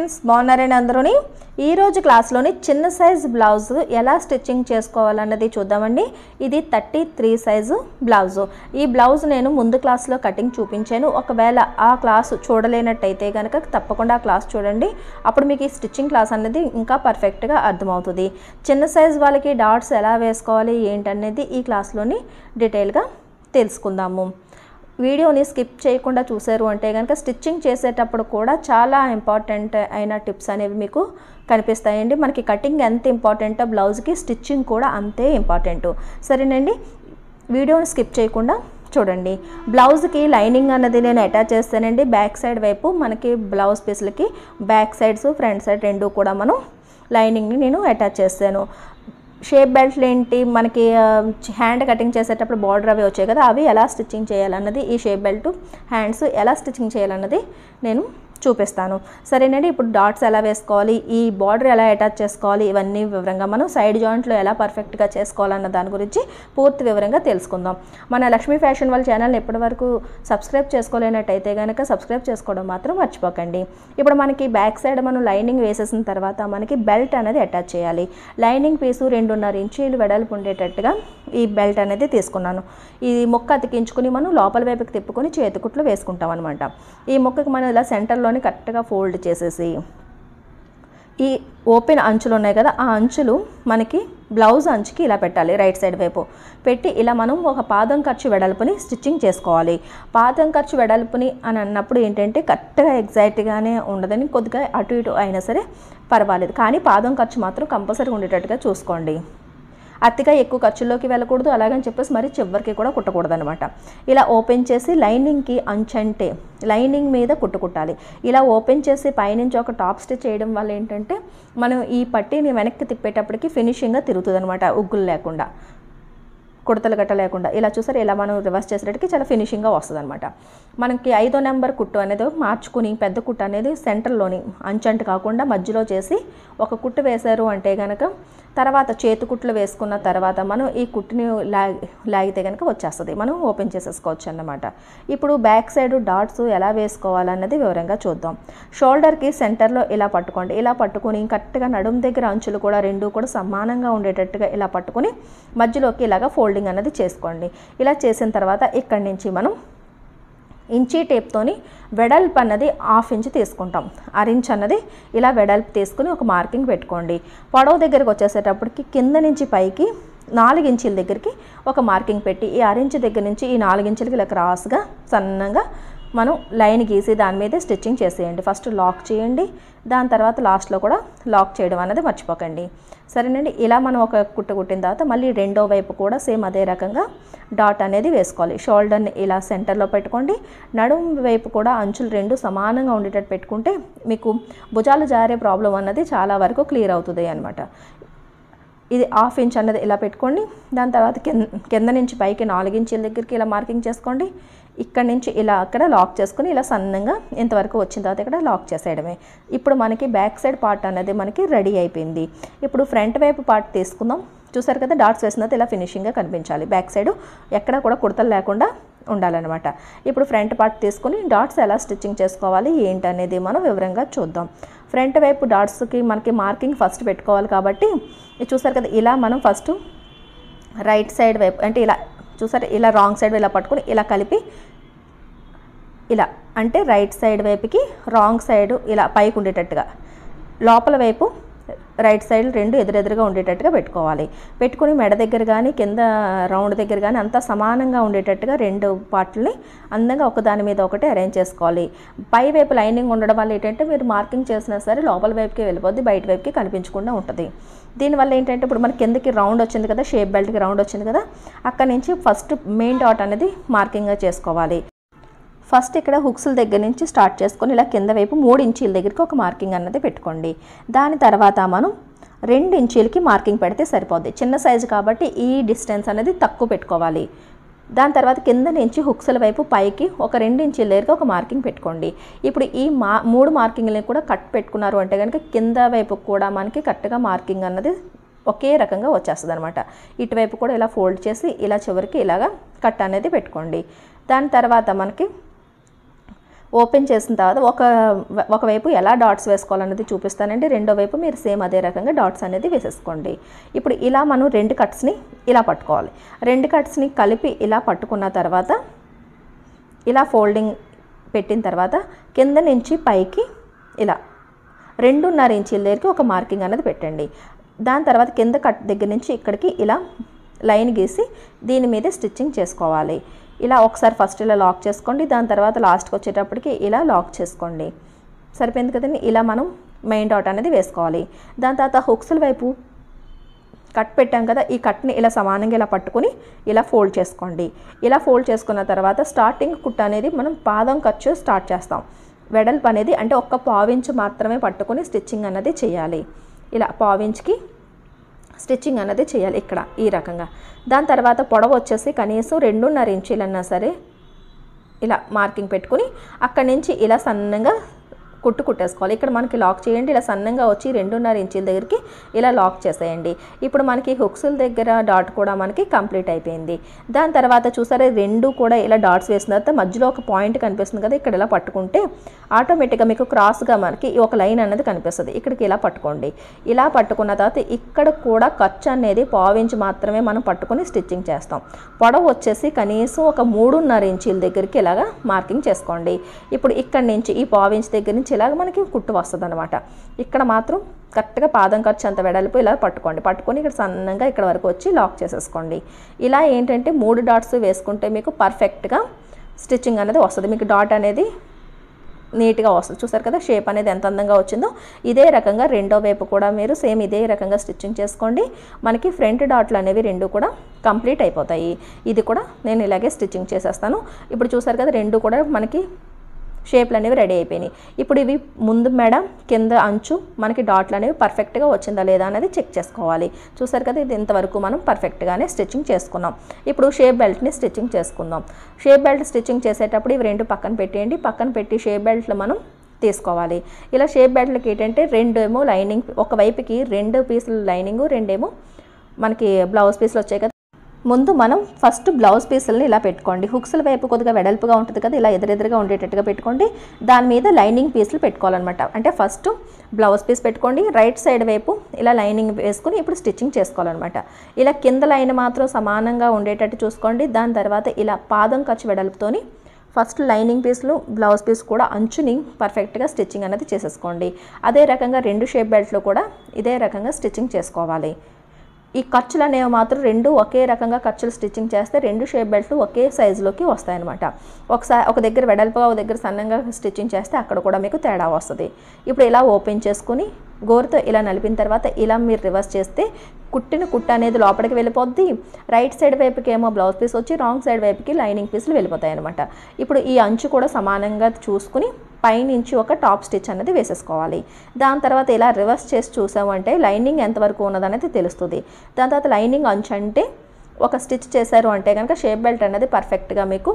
friends బాగున్నారని అందరూని ఈరోజు క్లాస్లోని చిన్న సైజ్ బ్లౌజ్ ఎలా స్టిచ్చింగ్ చేసుకోవాలన్నది చూద్దామండి ఇది థర్టీ త్రీ సైజు బ్లౌజు ఈ బ్లౌజ్ నేను ముందు క్లాస్లో కటింగ్ చూపించాను ఒకవేళ ఆ క్లాస్ చూడలేనట్టయితే కనుక తప్పకుండా ఆ క్లాస్ చూడండి అప్పుడు మీకు ఈ స్టిచ్చింగ్ క్లాస్ అనేది ఇంకా పర్ఫెక్ట్గా అర్థమవుతుంది చిన్న సైజ్ వాళ్ళకి డాట్స్ ఎలా వేసుకోవాలి ఏంటనేది ఈ క్లాస్లోని డీటెయిల్గా తెలుసుకుందాము వీడియోని స్కిప్ చేయకుండా చూసారు అంటే కనుక స్టిచ్చింగ్ చేసేటప్పుడు కూడా చాలా ఇంపార్టెంట్ అయిన టిప్స్ అనేవి మీకు కనిపిస్తాయండి మనకి కటింగ్ ఎంత ఇంపార్టెంటో బ్లౌజ్కి స్టిచ్చింగ్ కూడా అంతే ఇంపార్టెంట్ సరేనండి వీడియోని స్కిప్ చేయకుండా చూడండి బ్లౌజ్కి లైనింగ్ అన్నది నేను అటాచ్ చేస్తానండి బ్యాక్ సైడ్ వైపు మనకి బ్లౌజ్ పీస్లకి బ్యాక్ సైడ్స్ ఫ్రంట్ సైడ్ రెండు కూడా మనం లైనింగ్ని నేను అటాచ్ చేస్తాను షేప్ బెల్ట్లు ఏంటి మనకి హ్యాండ్ కటింగ్ చేసేటప్పుడు బార్డర్ అవి వచ్చాయి కదా అవి ఎలా స్టిచ్చింగ్ చేయాలన్నది ఈ షేప్ బెల్ట్ హ్యాండ్స్ ఎలా స్టిచ్చింగ్ చేయాలన్నది నేను చూపిస్తాను సరేనండి ఇప్పుడు డాట్స్ ఎలా వేసుకోవాలి ఈ బార్డర్ ఎలా అటాచ్ చేసుకోవాలి ఇవన్నీ వివరంగా మనం సైడ్ జాయింట్లో ఎలా పర్ఫెక్ట్గా చేసుకోవాలన్న దాని గురించి పూర్తి వివరంగా తెలుసుకుందాం మన లక్ష్మీ ఫ్యాషన్ వాళ్ళ ఛానల్ని ఎప్పటి వరకు సబ్స్క్రైబ్ చేసుకోలేనట్టయితే కనుక సబ్స్క్రైబ్ చేసుకోవడం మాత్రం మర్చిపోకండి ఇప్పుడు మనకి బ్యాక్ సైడ్ మనం లైనింగ్ వేసేసిన తర్వాత మనకి బెల్ట్ అనేది అటాచ్ చేయాలి లైనింగ్ పీసు రెండున్నర ఇంచీలు వెడల్పు ఉండేటట్టుగా ఈ బెల్ట్ అనేది తీసుకున్నాను ఈ మొక్క అతికించుకుని మనం లోపల వైపుకి తిప్పుకొని చేతికుట్లు వేసుకుంటాం అనమాట ఈ మొక్కకి మనం ఇలా సెంటర్లోని కరెక్ట్గా ఫోల్డ్ చేసేసి ఈ ఓపెన్ అంచులు ఉన్నాయి కదా ఆ అంచులు మనకి బ్లౌజ్ అంచుకి ఇలా పెట్టాలి రైట్ సైడ్ వైపు పెట్టి ఇలా మనం ఒక పాదం ఖర్చు వెడల్పుని స్టిచ్చింగ్ చేసుకోవాలి పాదం ఖర్చు వెడల్పుని అని అన్నప్పుడు ఏంటంటే కరెక్ట్గా ఎగ్జాక్ట్గానే ఉండదని కొద్దిగా అటు ఇటు అయినా సరే పర్వాలేదు కానీ పాదం ఖర్చు మాత్రం కంపల్సరీ ఉండేటట్టుగా చూసుకోండి అతిగా ఎక్కువ ఖర్చుల్లోకి వెళ్ళకూడదు అలాగని చెప్పేసి మరి చివరికి కూడా కుట్టకూడదు అనమాట ఇలా ఓపెన్ చేసి లైనింగ్కి అంచంటే లైనింగ్ మీద కుట్టుకుట్టాలి ఇలా ఓపెన్ చేసి పైనుంచి ఒక టాప్ స్టిచ్ చేయడం వల్ల ఏంటంటే మనం ఈ పట్టీని వెనక్కి తిప్పేటప్పటికి ఫినిషింగ్గా తిరుగుతుంది అనమాట ఉగ్గులు లేకుండా కుడతలు గట్ట లేకుండా ఇలా చూసారు ఇలా మనం రివర్స్ చేసేటట్టుకి చాలా ఫినిషింగ్గా వస్తుంది అనమాట మనకి ఐదో నెంబర్ కుట్టు అనేది మార్చుకుని పెద్ద కుట్టు అనేది సెంటర్లోని అంచంటు కాకుండా మధ్యలో చేసి ఒక కుట్టు వేశారు అంటే కనుక తర్వాత చేతి కుట్లు వేసుకున్న తర్వాత మనం ఈ కుట్టుని లాగి లాగితే కనుక వచ్చేస్తుంది మనం ఓపెన్ చేసేసుకోవచ్చు అన్నమాట ఇప్పుడు బ్యాక్ సైడ్ డాట్స్ ఎలా వేసుకోవాలన్నది వివరంగా చూద్దాం షోల్డర్కి సెంటర్లో ఇలా పట్టుకోండి ఇలా పట్టుకొని కరెక్ట్గా నడుము దగ్గర అంచులు కూడా రెండు కూడా సమానంగా ఉండేటట్టుగా ఇలా పట్టుకొని మధ్యలోకి ఇలాగ ఫోల్డింగ్ అనేది చేసుకోండి ఇలా చేసిన తర్వాత ఇక్కడి నుంచి మనం ఇంచీ టేప్తోని వెడల్పు అన్నది హాఫ్ ఇంచ్ తీసుకుంటాం అరించ్ అన్నది ఇలా వెడల్పు తీసుకుని ఒక మార్కింగ్ పెట్టుకోండి పొడవు దగ్గరికి వచ్చేసేటప్పటికి కింద నుంచి పైకి నాలుగు ఇంచుల దగ్గరికి ఒక మార్కింగ్ పెట్టి ఈ అరించ్ దగ్గర నుంచి ఈ నాలుగు ఇంచులకి ఇలా క్రాస్గా సన్నగా మనం లైన్ గీసి దాని మీద స్టిచ్చింగ్ చేసేయండి ఫస్ట్ లాక్ చేయండి దాని తర్వాత లాస్ట్లో కూడా లాక్ చేయడం అనేది మర్చిపోకండి సరేనండి ఇలా మనం ఒక కుట్ట కుట్టిన తర్వాత మళ్ళీ రెండో వైపు కూడా సేమ్ అదే రకంగా డాట్ అనేది వేసుకోవాలి షోల్డర్ని ఇలా సెంటర్లో పెట్టుకోండి నడుం వైపు కూడా అంచులు రెండు సమానంగా ఉండేటట్టు పెట్టుకుంటే మీకు భుజాలు జారే ప్రాబ్లం అన్నది చాలా వరకు క్లియర్ అవుతుంది అనమాట ఇది హాఫ్ ఇంచ్ అన్నది ఇలా పెట్టుకోండి దాని తర్వాత కింద కింద నుంచి పైకి నాలుగు ఇంచుల దగ్గరికి ఇలా మార్కింగ్ చేసుకోండి ఇక్కడ నుంచి ఇలా అక్కడ లాక్ చేసుకుని ఇలా సన్నంగా ఇంతవరకు వచ్చిన తర్వాత ఇక్కడ లాక్ చేసేయడమే ఇప్పుడు మనకి బ్యాక్ సైడ్ పార్ట్ అనేది మనకి రెడీ అయిపోయింది ఇప్పుడు ఫ్రంట్ వైపు పార్ట్ తీసుకుందాం చూసారు కదా డాట్స్ వేసిన తర్వాత ఇలా ఫినిషింగ్గా కనిపించాలి బ్యాక్ సైడ్ ఎక్కడ కూడా కుడతలు లేకుండా ఉండాలన్నమాట ఇప్పుడు ఫ్రంట్ పార్ట్ తీసుకుని డాట్స్ ఎలా స్టిచ్చింగ్ చేసుకోవాలి ఏంటి అనేది మనం వివరంగా చూద్దాం ఫ్రంట్ వైపు డాట్స్కి మనకి మార్కింగ్ ఫస్ట్ పెట్టుకోవాలి కాబట్టి ఇది చూసారు కదా ఇలా మనం ఫస్ట్ రైట్ సైడ్ వైపు అంటే ఇలా చూసారు ఇలా రాంగ్ సైడ్ ఇలా పట్టుకుని ఇలా కలిపి ఇలా అంటే రైట్ సైడ్ వైపుకి రాంగ్ సైడ్ ఇలా పైకి ఉండేటట్టుగా లోపల వైపు రైట్ సైడ్ రెండు ఎదురెదురుగా ఉండేటట్టుగా పెట్టుకోవాలి పెట్టుకుని మెడ దగ్గర కానీ కింద రౌండ్ దగ్గర కానీ అంతా సమానంగా ఉండేటట్టుగా రెండు పార్ట్లని అందంగా ఒకదాని మీద ఒకటి అరేంజ్ చేసుకోవాలి పై వైపు లైనింగ్ ఉండడం వల్ల ఏంటంటే మీరు మార్కింగ్ చేసినా సరే లోపల వైపుకి వెళ్ళిపోద్ది బయట వైపుకి కనిపించకుండా ఉంటుంది దీనివల్ల ఏంటంటే ఇప్పుడు మనకి కిందకి రౌండ్ వచ్చింది కదా షేప్ బెల్ట్కి రౌండ్ వచ్చింది కదా అక్కడ నుంచి ఫస్ట్ మెయిన్ డాట్ అనేది మార్కింగ్గా చేసుకోవాలి ఫస్ట్ ఇక్కడ హుక్స్ల దగ్గర నుంచి స్టార్ట్ చేసుకొని ఇలా కింద వైపు మూడు ఇంచీల దగ్గరికి ఒక మార్కింగ్ అన్నది పెట్టుకోండి దాని తర్వాత మనం రెండు ఇంచీలకి మార్కింగ్ పెడితే సరిపోద్ది చిన్న సైజు కాబట్టి ఈ డిస్టెన్స్ అనేది తక్కువ పెట్టుకోవాలి దాని తర్వాత కింద నుంచి హుక్స్ల వైపు పైకి ఒక రెండు ఇంచీల దగ్గరికి ఒక మార్కింగ్ పెట్టుకోండి ఇప్పుడు ఈ మా మూడు మార్కింగ్ని కూడా కట్ పెట్టుకున్నారు అంటే కనుక కింద వైపు కూడా మనకి కరెక్ట్గా మార్కింగ్ అన్నది ఒకే రకంగా వచ్చేస్తుంది అనమాట ఇటువైపు కూడా ఇలా ఫోల్డ్ చేసి ఇలా చివరికి ఇలాగా కట్ అనేది పెట్టుకోండి దాని తర్వాత మనకి ఓపెన్ చేసిన తర్వాత ఒక ఒకవైపు ఎలా డాట్స్ వేసుకోవాలనేది చూపిస్తానండి రెండో వైపు మీరు సేమ్ అదే రకంగా డాట్స్ అనేది వేసేసుకోండి ఇప్పుడు ఇలా మనం రెండు కట్స్ని ఇలా పట్టుకోవాలి రెండు కట్స్ని కలిపి ఇలా పట్టుకున్న తర్వాత ఇలా ఫోల్డింగ్ పెట్టిన తర్వాత కింద నుంచి పైకి ఇలా రెండున్నర ఇంచీల దగ్గరికి ఒక మార్కింగ్ అనేది పెట్టండి దాని తర్వాత కింద కట్ దగ్గర నుంచి ఇక్కడికి ఇలా లైన్ గీసి దీని మీద స్టిచ్చింగ్ చేసుకోవాలి ఇలా ఒకసారి ఫస్ట్ ఇలా లాక్ చేసుకోండి దాని తర్వాత లాస్ట్కి వచ్చేటప్పటికి ఇలా లాక్ చేసుకోండి సరిపోయింది కదండి ఇలా మనం మెయిన్ డాట్ అనేది వేసుకోవాలి దాని తర్వాత హుక్స్ల వైపు కట్ పెట్టాం కదా ఈ కట్ని ఇలా సమానంగా ఇలా పట్టుకొని ఇలా ఫోల్డ్ చేసుకోండి ఇలా ఫోల్డ్ చేసుకున్న తర్వాత స్టార్టింగ్ కుట్ట అనేది మనం పాదం ఖర్చు స్టార్ట్ చేస్తాం వెడల్పు అనేది అంటే ఒక్క పావించు మాత్రమే పట్టుకొని స్టిచ్చింగ్ అన్నది చేయాలి ఇలా పావించుకి స్టిచ్చింగ్ అన్నది చేయాలి ఇక్కడ ఈ రకంగా దాని తర్వాత పొడవు వచ్చేసి కనీసం రెండున్నర ఇంచీలన్నా సరే ఇలా మార్కింగ్ పెట్టుకుని అక్కడి నుంచి ఇలా సన్నగా కుట్టు కుట్టేసుకోవాలి ఇక్కడ మనకి లాక్ చేయండి ఇలా సన్నంగా వచ్చి రెండున్నర ఇంచుల దగ్గరికి ఇలా లాక్ చేసేయండి ఇప్పుడు మనకి హుక్స్ల దగ్గర డాట్ కూడా మనకి కంప్లీట్ అయిపోయింది దాని తర్వాత చూసారా రెండు కూడా ఇలా డాట్స్ వేసిన తర్వాత మధ్యలో ఒక పాయింట్ కనిపిస్తుంది కదా ఇక్కడ ఇలా పట్టుకుంటే ఆటోమేటిక్గా మీకు క్రాస్గా మనకి ఒక లైన్ అనేది కనిపిస్తుంది ఇక్కడికి ఇలా పట్టుకోండి ఇలా పట్టుకున్న తర్వాత ఇక్కడ కూడా ఖర్చు అనేది పావించి మాత్రమే మనం పట్టుకొని స్టిచ్చింగ్ చేస్తాం పొడవు వచ్చేసి కనీసం ఒక మూడున్నర ఇంచీల దగ్గరికి ఇలాగా మార్కింగ్ చేసుకోండి ఇప్పుడు ఇక్కడ నుంచి ఈ పావించి దగ్గర నుంచి ఇలాగ మనకి కుట్టు వస్తుంది అనమాట ఇక్కడ మాత్రం కరెక్ట్గా పాదం ఖర్చు అంత వెడల్పు ఇలా పట్టుకోండి పట్టుకొని ఇక్కడ సన్నంగా ఇక్కడ వరకు వచ్చి లాక్ చేసేసుకోండి ఇలా ఏంటంటే మూడు డాట్స్ వేసుకుంటే మీకు పర్ఫెక్ట్గా స్టిచ్చింగ్ అనేది వస్తుంది మీకు డాట్ అనేది నీట్గా వస్తుంది చూసారు కదా షేప్ అనేది ఎంత అందంగా వచ్చిందో ఇదే రకంగా రెండో వైపు కూడా మీరు సేమ్ ఇదే రకంగా స్టిచ్చింగ్ చేసుకోండి మనకి ఫ్రంట్ డాట్లు అనేవి రెండు కూడా కంప్లీట్ అయిపోతాయి ఇది కూడా నేను ఇలాగే స్టిచ్చింగ్ చేసేస్తాను ఇప్పుడు చూసారు కదా రెండు కూడా మనకి షేప్లు అనేవి రెడీ అయిపోయినాయి ఇప్పుడు ఇవి ముందు మెడ కింద అంచు మనకి డాట్లు అనేవి పర్ఫెక్ట్గా వచ్చిందా లేదా అనేది చెక్ చేసుకోవాలి చూసారు కదా ఇది ఇంతవరకు మనం పర్ఫెక్ట్గానే స్టిచ్చింగ్ చేసుకున్నాం ఇప్పుడు షేప్ బెల్ట్ని స్టిచ్చింగ్ చేసుకుందాం షేప్ బెల్ట్ స్టిచ్చింగ్ చేసేటప్పుడు ఇవి రెండు పక్కన పెట్టేయండి పక్కన పెట్టి షేప్ బెల్ట్లు మనం తీసుకోవాలి ఇలా షేప్ బెల్ట్లకి ఏంటంటే రెండు ఏమో లైనింగ్ ఒక వైపుకి రెండు పీసులు లైనింగ్ రెండేమో మనకి బ్లౌజ్ పీసులు వచ్చాయి కదా ముందు మనం ఫస్ట్ బ్లౌజ్ పీసులని ఇలా పెట్టుకోండి హుక్స్ల వైపు కొద్దిగా వెడల్పుగా ఉంటుంది కదా ఇలా ఎదురెదురుగా ఉండేటట్టుగా పెట్టుకోండి దాని మీద లైనింగ్ పీసులు పెట్టుకోవాలన్నమాట అంటే ఫస్ట్ బ్లౌజ్ పీస్ పెట్టుకోండి రైట్ సైడ్ వైపు ఇలా లైనింగ్ వేసుకుని ఇప్పుడు స్టిచ్చింగ్ చేసుకోవాలన్నమాట ఇలా కింద లైన్ మాత్రం సమానంగా ఉండేటట్టు చూసుకోండి దాని తర్వాత ఇలా పాదం ఖర్చు వెడల్పుతోని ఫస్ట్ లైనింగ్ పీస్లు బ్లౌజ్ పీస్ కూడా అంచుని పర్ఫెక్ట్గా స్టిచ్చింగ్ అనేది చేసేసుకోండి అదే రకంగా రెండు షేప్ బెల్ట్లో కూడా ఇదే రకంగా స్టిచ్చింగ్ చేసుకోవాలి ఈ ఖర్చులు అనేవి మాత్రం రెండు ఒకే రకంగా ఖర్చులు స్టిచ్చింగ్ చేస్తే రెండు షేప్ బెల్ట్లు ఒకే సైజులోకి వస్తాయన్నమాట ఒకసారి ఒక దగ్గర వెడల్పుగా ఒక దగ్గర సన్నంగా స్టిచ్చింగ్ చేస్తే అక్కడ కూడా మీకు తేడా వస్తుంది ఇప్పుడు ఇలా ఓపెన్ చేసుకుని గోరుతో ఇలా నలిపిన తర్వాత ఇలా మీరు రివర్స్ చేస్తే కుట్టిన కుట్ట అనేది లోపలికి వెళ్ళిపోద్ది రైట్ సైడ్ వైపుకి ఏమో బ్లౌజ్ పీస్ వచ్చి రాంగ్ సైడ్ వైపుకి లైనింగ్ పీసులు వెళ్ళిపోతాయి అనమాట ఇప్పుడు ఈ అంచు కూడా సమానంగా చూసుకుని పైనుంచి ఒక టాప్ స్టిచ్ అనేది వేసేసుకోవాలి దాని తర్వాత ఇలా రివర్స్ చేసి చూసామంటే లైనింగ్ ఎంతవరకు ఉన్నదనేది తెలుస్తుంది దాని తర్వాత లైనింగ్ అంచు అంటే ఒక స్టిచ్ చేశారు అంటే కనుక షేప్ బెల్ట్ అనేది పర్ఫెక్ట్గా మీకు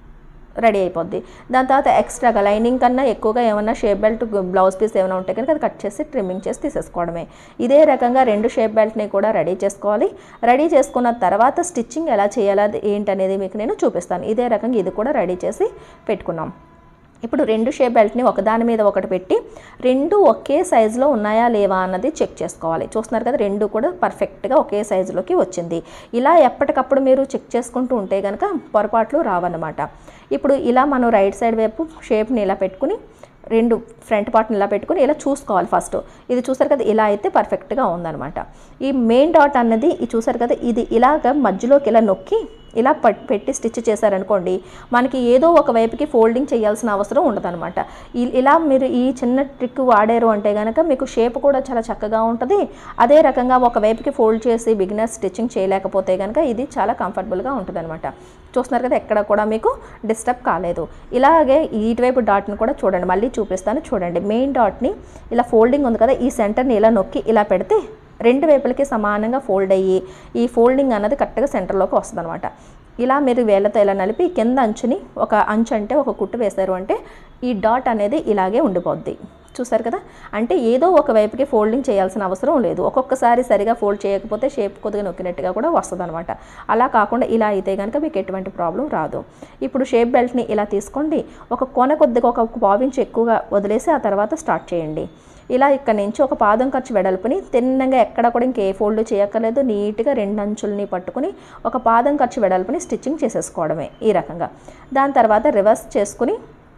రెడీ అయిపోద్ది దాని తర్వాత ఎక్స్ట్రాగా లైనింగ్ కన్నా ఎక్కువగా ఏమన్నా షేప్ బెల్ట్ బ్లౌజ్ పీస్ ఏమైనా ఉంటే కనుక అది కట్ చేసి ట్రిమ్మింగ్ చేసి తీసేసుకోవడమే ఇదే రకంగా రెండు షేప్ బెల్ట్ని కూడా రెడీ చేసుకోవాలి రెడీ చేసుకున్న తర్వాత స్టిచ్చింగ్ ఎలా చేయాలి అది ఏంటనేది మీకు నేను చూపిస్తాను ఇదే రకంగా ఇది కూడా రెడీ చేసి పెట్టుకున్నాం ఇప్పుడు రెండు షేప్ బెల్ట్ని ఒకదాని మీద ఒకటి పెట్టి రెండు ఒకే సైజులో ఉన్నాయా లేవా అన్నది చెక్ చేసుకోవాలి చూస్తున్నారు కదా రెండు కూడా పర్ఫెక్ట్గా ఒకే సైజులోకి వచ్చింది ఇలా ఎప్పటికప్పుడు మీరు చెక్ చేసుకుంటూ ఉంటే కనుక పొరపాట్లు రావన్నమాట ఇప్పుడు ఇలా మనం రైట్ సైడ్ వైపు షేప్ని ఇలా పెట్టుకుని రెండు ఫ్రంట్ పార్ట్ని ఇలా పెట్టుకుని ఇలా చూసుకోవాలి ఫస్ట్ ఇది చూసారు కదా ఇలా అయితే పర్ఫెక్ట్గా ఉందన్నమాట ఈ మెయిన్ డాట్ అన్నది ఇది చూసారు కదా ఇది ఇలాగ మధ్యలోకి ఇలా నొక్కి ఇలా పట్ పెట్టి స్టిచ్ చేశారనుకోండి మనకి ఏదో ఒక వైపుకి ఫోల్డింగ్ చేయాల్సిన అవసరం ఉండదన్నమాట ఇ- ఇలా మీరు ఈ చిన్న ట్రిక్ వాడారు అంటే కనుక మీకు షేప్ కూడా చాలా చక్కగా ఉంటుంది అదే రకంగా ఒక వైపుకి ఫోల్డ్ చేసి బిగినర్ స్టిచ్చింగ్ చేయలేకపోతే కనుక ఇది చాలా కంఫర్టబుల్గా ఉంటుంది అనమాట చూస్తున్నారు కదా ఎక్కడ కూడా మీకు డిస్టర్బ్ కాలేదు ఇలాగే ఇటువైపు డాట్ని కూడా చూడండి మళ్ళీ చూపిస్తాను చూడండి మెయిన్ డాట్ని ఇలా ఫోల్డింగ్ ఉంది కదా ఈ సెంటర్ని ఇలా నొక్కి ఇలా పెడితే రెండు వైపులకి సమానంగా ఫోల్డ్ అయ్యి ఈ ఫోల్డింగ్ అన్నది కరెక్ట్గా సెంటర్లోకి వస్తుంది అనమాట ఇలా మీరు వేళ్ళతో ఇలా నలిపి కింద అంచుని ఒక అంచు అంటే ఒక కుట్టు వేశారు అంటే ఈ డాట్ అనేది ఇలాగే ఉండిపోద్ది చూసారు కదా అంటే ఏదో ఒక వైపుకి ఫోల్డింగ్ చేయాల్సిన అవసరం లేదు ఒక్కొక్కసారి సరిగా ఫోల్డ్ చేయకపోతే షేప్ కొద్దిగా నొక్కినట్టుగా కూడా వస్తుంది అనమాట అలా కాకుండా ఇలా అయితే కనుక మీకు ఎటువంటి ప్రాబ్లం రాదు ఇప్పుడు షేప్ బెల్ట్ని ఇలా తీసుకోండి ఒక కొన కొద్దిగా ఒక పావించి ఎక్కువగా వదిలేసి ఆ తర్వాత స్టార్ట్ చేయండి ఇలా ఇక్కడ నుంచి ఒక పాదం ఖర్చు వెడల్పుని తిన్నగా ఎక్కడ కూడా ఇంకే ఫోల్డ్ చేయక్కర్లేదు నీట్గా రెండు అంచుల్ని పట్టుకుని ఒక పాదం ఖర్చు వెడల్పుని స్టిచ్చింగ్ చేసేసుకోవడమే ఈ రకంగా దాని తర్వాత రివర్స్ చేసుకుని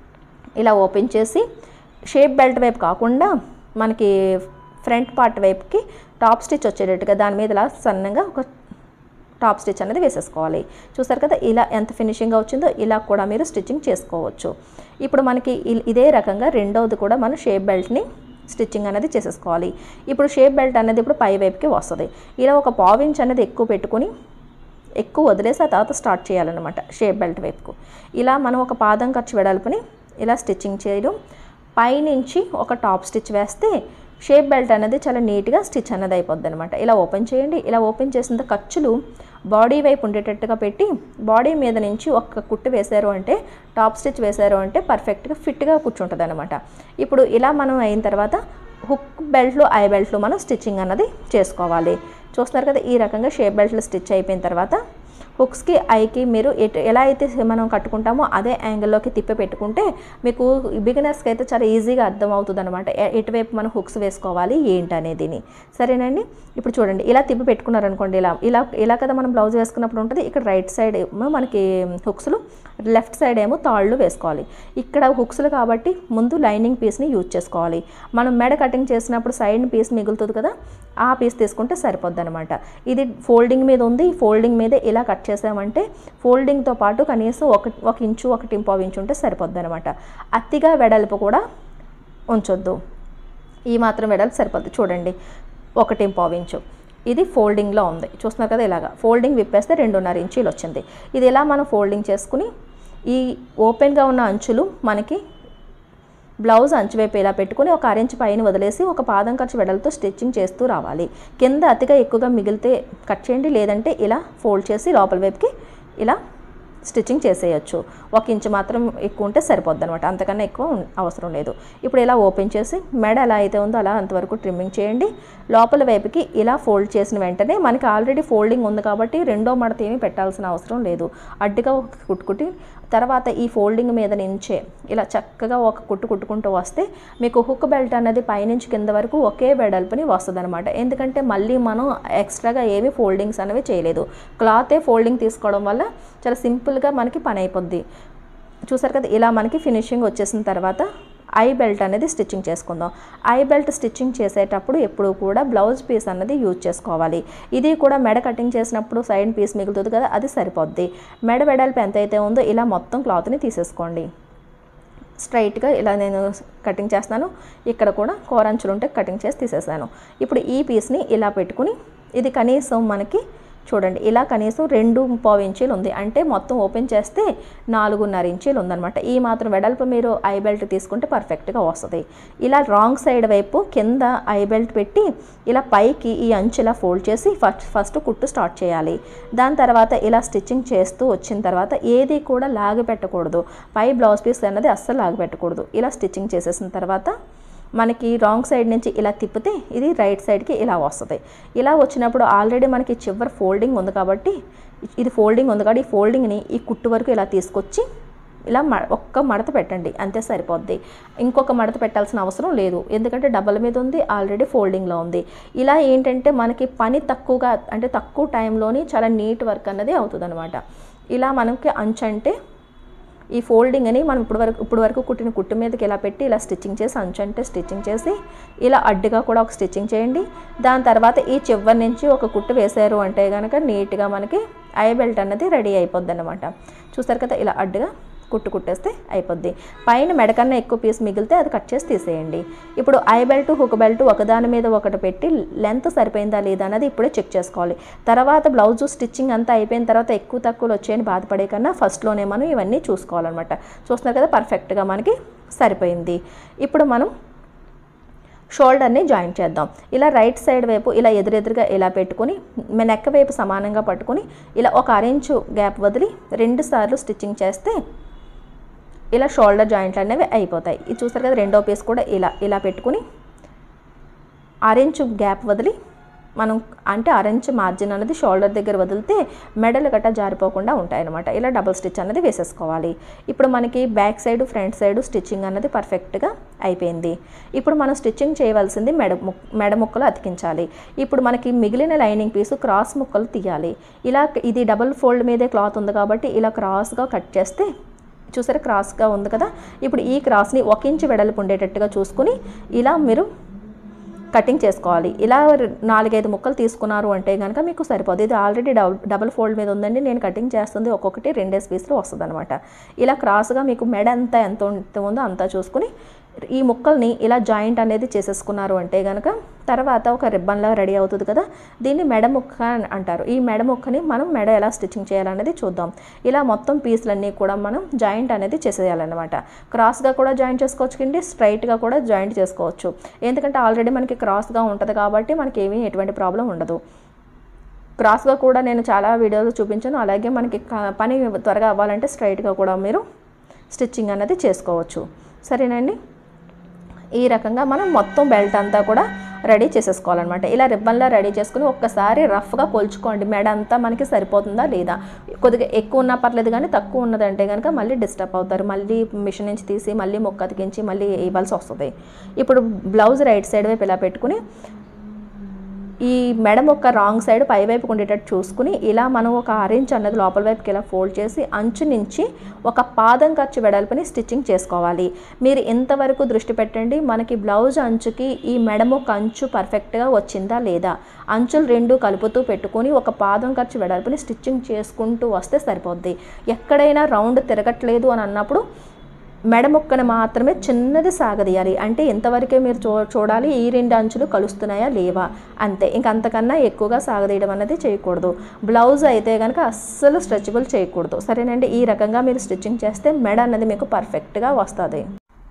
ఇలా ఓపెన్ చేసి షేప్ బెల్ట్ వైపు కాకుండా మనకి ఫ్రంట్ పార్ట్ వైపుకి టాప్ స్టిచ్ వచ్చేటట్టుగా దాని మీద ఇలా సన్నగా ఒక టాప్ స్టిచ్ అనేది వేసేసుకోవాలి చూసారు కదా ఇలా ఎంత ఫినిషింగ్గా వచ్చిందో ఇలా కూడా మీరు స్టిచ్చింగ్ చేసుకోవచ్చు ఇప్పుడు మనకి ఇ- ఇదే రకంగా రెండవది కూడా మనం షేప్ బెల్ట్ని స్టిచ్చింగ్ అనేది చేసేసుకోవాలి ఇప్పుడు షేప్ బెల్ట్ అనేది ఇప్పుడు పై వైపుకి వస్తుంది ఇలా ఒక పావు ఇంచ్ అనేది ఎక్కువ పెట్టుకుని ఎక్కువ వదిలేసి ఆ తర్వాత స్టార్ట్ చేయాలన్నమాట షేప్ బెల్ట్ వైపుకు ఇలా మనం ఒక పాదం ఖర్చు వెడల్పుని ఇలా స్టిచ్చింగ్ చేయడం పైనుంచి ఒక టాప్ స్టిచ్ వేస్తే షేప్ బెల్ట్ అనేది చాలా నీట్గా స్టిచ్ అనేది అయిపోద్ది అనమాట ఇలా ఓపెన్ చేయండి ఇలా ఓపెన్ చేసిన ఖర్చులు బాడీ వైపు ఉండేటట్టుగా పెట్టి బాడీ మీద నుంచి ఒక్క కుట్టు వేశారు అంటే టాప్ స్టిచ్ వేశారు అంటే పర్ఫెక్ట్గా ఫిట్గా కూర్చుంటుంది అనమాట ఇప్పుడు ఇలా మనం అయిన తర్వాత హుక్ బెల్ట్లు ఐ బెల్ట్లు మనం స్టిచ్చింగ్ అన్నది చేసుకోవాలి చూస్తున్నారు కదా ఈ రకంగా షేప్ బెల్ట్లు స్టిచ్ అయిపోయిన తర్వాత హుక్స్కి ఐకి మీరు ఎటు ఎలా అయితే మనం కట్టుకుంటామో అదే యాంగిల్లోకి తిప్పి పెట్టుకుంటే మీకు బిగినర్స్కి అయితే చాలా ఈజీగా అర్థం అవుతుంది అనమాట ఎటువైపు మనం హుక్స్ వేసుకోవాలి ఏంటి అనేదిని సరేనండి ఇప్పుడు చూడండి ఇలా తిప్పి పెట్టుకున్నారనుకోండి ఇలా ఇలా ఇలా కదా మనం బ్లౌజ్ వేసుకున్నప్పుడు ఉంటుంది ఇక్కడ రైట్ సైడ్ ఏమో మనకి హుక్స్లు లెఫ్ట్ సైడ్ ఏమో తాళ్ళు వేసుకోవాలి ఇక్కడ హుక్స్లు కాబట్టి ముందు లైనింగ్ పీస్ని యూజ్ చేసుకోవాలి మనం మెడ కటింగ్ చేసినప్పుడు సైడ్ పీస్ మిగులుతుంది కదా ఆ పీస్ తీసుకుంటే సరిపోద్ది అనమాట ఇది ఫోల్డింగ్ మీద ఉంది ఈ ఫోల్డింగ్ మీదే ఇలా కట్ చేసామంటే ఫోల్డింగ్తో పాటు కనీసం ఒక ఒక ఇంచు ఒకటి ఇంపావు ఇంచు ఉంటే సరిపోద్ది అనమాట అతిగా వెడల్పు కూడా ఉంచొద్దు ఈ మాత్రం వెడల్పు సరిపోద్ది చూడండి ఒకటి ఇంపావు ఇంచు ఇది ఫోల్డింగ్లో ఉంది చూస్తున్నారు కదా ఇలాగా ఫోల్డింగ్ విప్పేస్తే రెండున్నర ఇంచీలు వచ్చింది ఇది ఇలా మనం ఫోల్డింగ్ చేసుకుని ఈ ఓపెన్గా ఉన్న అంచులు మనకి బ్లౌజ్ అంచువైపు ఇలా పెట్టుకుని ఒక అరెంజ్ పైన వదిలేసి ఒక పాదం ఖర్చు వెడలతో స్టిచ్చింగ్ చేస్తూ రావాలి కింద అతిగా ఎక్కువగా మిగిలితే కట్ చేయండి లేదంటే ఇలా ఫోల్డ్ చేసి లోపల వైపుకి ఇలా స్టిచ్చింగ్ చేసేయచ్చు ఒక ఇంచు మాత్రం ఎక్కువ ఉంటే సరిపోద్ది అనమాట అంతకన్నా ఎక్కువ ఉన్- అవసరం లేదు ఇప్పుడు ఇలా ఓపెన్ చేసి మెడ ఎలా అయితే ఉందో అలా అంతవరకు ట్రిమ్మింగ్ చేయండి లోపల వైపుకి ఇలా ఫోల్డ్ చేసిన వెంటనే మనకి ఆల్రెడీ ఫోల్డింగ్ ఉంది కాబట్టి రెండో మడత ఏమీ పెట్టాల్సిన అవసరం లేదు అడ్డుగా ఒక కుట్టుకుట్టి తర్వాత ఈ ఫోల్డింగ్ మీద నుంచే ఇలా చక్కగా ఒక కుట్టు కుట్టుకుంటూ వస్తే మీకు హుక్ బెల్ట్ అనేది పైనుంచి కింద వరకు ఒకే వెడల్పుని వస్తుంది అనమాట ఎందుకంటే మళ్ళీ మనం ఎక్స్ట్రాగా ఏమీ ఫోల్డింగ్స్ అనేవి చేయలేదు క్లాతే ఫోల్డింగ్ తీసుకోవడం వల్ల చాలా సింపుల్గా మనకి పని అయిపోద్ది చూసారు కదా ఇలా మనకి ఫినిషింగ్ వచ్చేసిన తర్వాత ఐ బెల్ట్ అనేది స్టిచ్చింగ్ చేసుకుందాం ఐ బెల్ట్ స్టిచ్చింగ్ చేసేటప్పుడు ఎప్పుడు కూడా బ్లౌజ్ పీస్ అన్నది యూజ్ చేసుకోవాలి ఇది కూడా మెడ కటింగ్ చేసినప్పుడు సైడ్ పీస్ మిగులుతుంది కదా అది సరిపోద్ది మెడ వెడల్పు ఎంత అయితే ఉందో ఇలా మొత్తం క్లాత్ని తీసేసుకోండి స్ట్రైట్గా ఇలా నేను కటింగ్ చేస్తాను ఇక్కడ కూడా కోరంచులు ఉంటే కటింగ్ చేసి తీసేసాను ఇప్పుడు ఈ పీస్ని ఇలా పెట్టుకుని ఇది కనీసం మనకి చూడండి ఇలా కనీసం రెండు పావు ఇంచీలు ఉంది అంటే మొత్తం ఓపెన్ చేస్తే నాలుగున్నర ఇంచీలు ఉందన్నమాట ఈ మాత్రం వెడల్పు మీరు ఐ బెల్ట్ తీసుకుంటే పర్ఫెక్ట్గా వస్తుంది ఇలా రాంగ్ సైడ్ వైపు కింద ఐ బెల్ట్ పెట్టి ఇలా పైకి ఈ అంచు ఇలా ఫోల్డ్ చేసి ఫస్ట్ ఫస్ట్ కుట్టు స్టార్ట్ చేయాలి దాని తర్వాత ఇలా స్టిచ్చింగ్ చేస్తూ వచ్చిన తర్వాత ఏది కూడా లాగి పెట్టకూడదు పై బ్లౌజ్ పీస్ అన్నది అస్సలు లాగి పెట్టకూడదు ఇలా స్టిచ్చింగ్ చేసేసిన తర్వాత మనకి రాంగ్ సైడ్ నుంచి ఇలా తిప్పితే ఇది రైట్ సైడ్కి ఇలా వస్తుంది ఇలా వచ్చినప్పుడు ఆల్రెడీ మనకి చివరి ఫోల్డింగ్ ఉంది కాబట్టి ఇది ఫోల్డింగ్ ఉంది కాబట్టి ఈ ఫోల్డింగ్ని ఈ కుట్టు వరకు ఇలా తీసుకొచ్చి ఇలా మ ఒక్క మడత పెట్టండి అంతే సరిపోద్ది ఇంకొక మడత పెట్టాల్సిన అవసరం లేదు ఎందుకంటే డబల్ మీద ఉంది ఆల్రెడీ ఫోల్డింగ్లో ఉంది ఇలా ఏంటంటే మనకి పని తక్కువగా అంటే తక్కువ టైంలోని చాలా నీట్ వర్క్ అన్నది అవుతుంది ఇలా మనకి అంచు అంటే ఈ ఫోల్డింగ్ అని మనం ఇప్పుడు వరకు ఇప్పుడు వరకు కుట్టిన కుట్టు మీదకి ఇలా పెట్టి ఇలా స్టిచ్చింగ్ చేసి అంచు అంటే స్టిచ్చింగ్ చేసి ఇలా అడ్డుగా కూడా ఒక స్టిచ్చింగ్ చేయండి దాని తర్వాత ఈ చివరి నుంచి ఒక కుట్టు వేశారు అంటే కనుక నీట్గా మనకి ఐ బెల్ట్ అన్నది రెడీ అయిపోద్ది అనమాట చూసారు కదా ఇలా అడ్డుగా కుట్టు కుట్టేస్తే అయిపోద్ది పైన మెడకన్నా ఎక్కువ పీస్ మిగిలితే అది కట్ చేసి తీసేయండి ఇప్పుడు ఐ బెల్ట్ హుక్ బెల్ట్ ఒకదాని మీద ఒకటి పెట్టి లెంత్ సరిపోయిందా లేదా అన్నది ఇప్పుడే చెక్ చేసుకోవాలి తర్వాత బ్లౌజ్ స్టిచ్చింగ్ అంతా అయిపోయిన తర్వాత ఎక్కువ తక్కువలు వచ్చాయని బాధపడే కన్నా ఫస్ట్లోనే మనం ఇవన్నీ చూసుకోవాలన్నమాట చూస్తున్నారు కదా పర్ఫెక్ట్గా మనకి సరిపోయింది ఇప్పుడు మనం షోల్డర్ని జాయిన్ చేద్దాం ఇలా రైట్ సైడ్ వైపు ఇలా ఎదురెదురుగా ఇలా పెట్టుకొని నెక్ వైపు సమానంగా పట్టుకొని ఇలా ఒక అరెంచు గ్యాప్ వదిలి రెండు సార్లు స్టిచ్చింగ్ చేస్తే ఇలా షోల్డర్ జాయింట్లు అనేవి అయిపోతాయి ఇది చూస్తారు కదా రెండో పీస్ కూడా ఇలా ఇలా పెట్టుకుని ఆరెంజ్ గ్యాప్ వదిలి మనం అంటే ఆరెంజ్ మార్జిన్ అనేది షోల్డర్ దగ్గర వదిలితే మెడలు గట్ట జారిపోకుండా ఉంటాయి అనమాట ఇలా డబుల్ స్టిచ్ అనేది వేసేసుకోవాలి ఇప్పుడు మనకి back side front side stitching అనేది పర్ఫెక్ట్గా అయిపోయింది ఇప్పుడు మనం స్టిచ్చింగ్ చేయవలసింది మెడ ముక్ మెడ ముక్కలు అతికించాలి ఇప్పుడు మనకి మిగిలిన లైనింగ్ పీసు క్రాస్ ముక్కలు తీయాలి ఇలా ఇది డబుల్ ఫోల్డ్ మీదే క్లాత్ ఉంది కాబట్టి ఇలా క్రాస్గా కట్ చేస్తే చూసారా క్రాస్గా ఉంది కదా ఇప్పుడు ఈ క్రాస్ని ఒక ఇంచు వెడల్పు ఉండేటట్టుగా చూసుకుని ఇలా మీరు కటింగ్ చేసుకోవాలి ఇలా ర- నాలుగైదు ముక్కలు తీసుకున్నారు అంటే కనుక మీకు సరిపోదు ఇది ఆల్రెడీ డబుల్ డబుల్ ఫోల్డ్ మీద ఉందండి నేను కటింగ్ చేస్తుంది ఒక్కొక్కటి రెండేసి పీసులు వస్తుంది అనమాట ఇలా క్రాస్గా మీకు మెడ ఎంత ఎంత ఉంట- ఉందో అంతా చూసుకుని ఈ ముక్కల్ని ఇలా జాయింట్ అనేది చేసేసుకున్నారు అంటే కనుక తర్వాత ఒక రిబ్బన్లా రెడీ అవుతుంది కదా దీన్ని మెడ ముక్క అని అంటారు ఈ మెడ ముక్కని మనం మెడ ఎలా స్టిచ్చింగ్ చేయాలనేది చూద్దాం ఇలా మొత్తం పీసులన్నీ కూడా మనం జాయింట్ అనేది చేసేయాలన్నమాట క్రాస్గా కూడా జాయింట్ చేసుకోవచ్చు కింద స్ట్రైట్గా కూడా జాయింట్ చేసుకోవచ్చు ఎందుకంటే ఆల్రెడీ మనకి క్రాస్గా ఉంటుంది కాబట్టి మనకి ఏమీ ఎటువంటి ప్రాబ్లం ఉండదు క్రాస్గా కూడా నేను చాలా వీడియోలు చూపించాను అలాగే మనకి క- పని త్వరగా అవ్వాలంటే స్ట్రైట్గా కూడా మీరు స్టిచ్చింగ్ అనేది చేసుకోవచ్చు సరేనండి ఈ రకంగా మనం మొత్తం బెల్ట్ అంతా కూడా రెడీ చేసేసుకోవాలన్నమాట ఇలా రిబ్బన్లా రెడీ చేసుకుని ఒక్కసారి రఫ్గా కొలుచుకోండి మెడ అంతా మనకి సరిపోతుందా లేదా కొద్దిగా ఎక్కువ ఉన్నా పర్లేదు కానీ తక్కువ ఉన్నదంటే కనుక మళ్ళీ డిస్టర్బ్ అవుతారు మళ్ళీ మిషన్ నుంచి తీసి మళ్ళీ మొక్క అతికించి మళ్ళీ ఇవ్వాల్సి వస్తుంది ఇప్పుడు బ్లౌజ్ రైట్ సైడ్ వైపు ఇలా పెట్టుకుని ఈ మెడ మొక్క రాంగ్ సైడ్ పై వైపుకు ఉండేటట్టు చూసుకుని ఇలా మనం ఒక ఆరెంజ్ అన్నది లోపల వైపుకి ఇలా ఫోల్డ్ చేసి అంచు నుంచి ఒక పాదం ఖర్చు వెడల్పుని స్టిచ్చింగ్ చేసుకోవాలి మీరు ఇంతవరకు దృష్టి పెట్టండి మనకి బ్లౌజ్ అంచుకి ఈ మెడ మొక్క అంచు పర్ఫెక్ట్గా వచ్చిందా లేదా అంచులు రెండు కలుపుతూ పెట్టుకొని ఒక పాదం ఖర్చు వెడల్పుని స్టిచ్చింగ్ చేసుకుంటూ వస్తే సరిపోద్ది ఎక్కడైనా రౌండ్ తిరగట్లేదు అని అన్నప్పుడు మెడ ముక్కను మాత్రమే చిన్నది సాగదీయాలి అంటే ఇంతవరకే మీరు చూ చూడాలి ఈ రెండు అంచులు కలుస్తున్నాయా లేవా అంతే ఇంక అంతకన్నా ఎక్కువగా సాగదీయడం అనేది చేయకూడదు బ్లౌజ్ అయితే కనుక అస్సలు స్ట్రెచబుల్ చేయకూడదు సరేనండి ఈ రకంగా మీరు స్టిచ్చింగ్ చేస్తే మెడ అన్నది మీకు పర్ఫెక్ట్గా వస్తుంది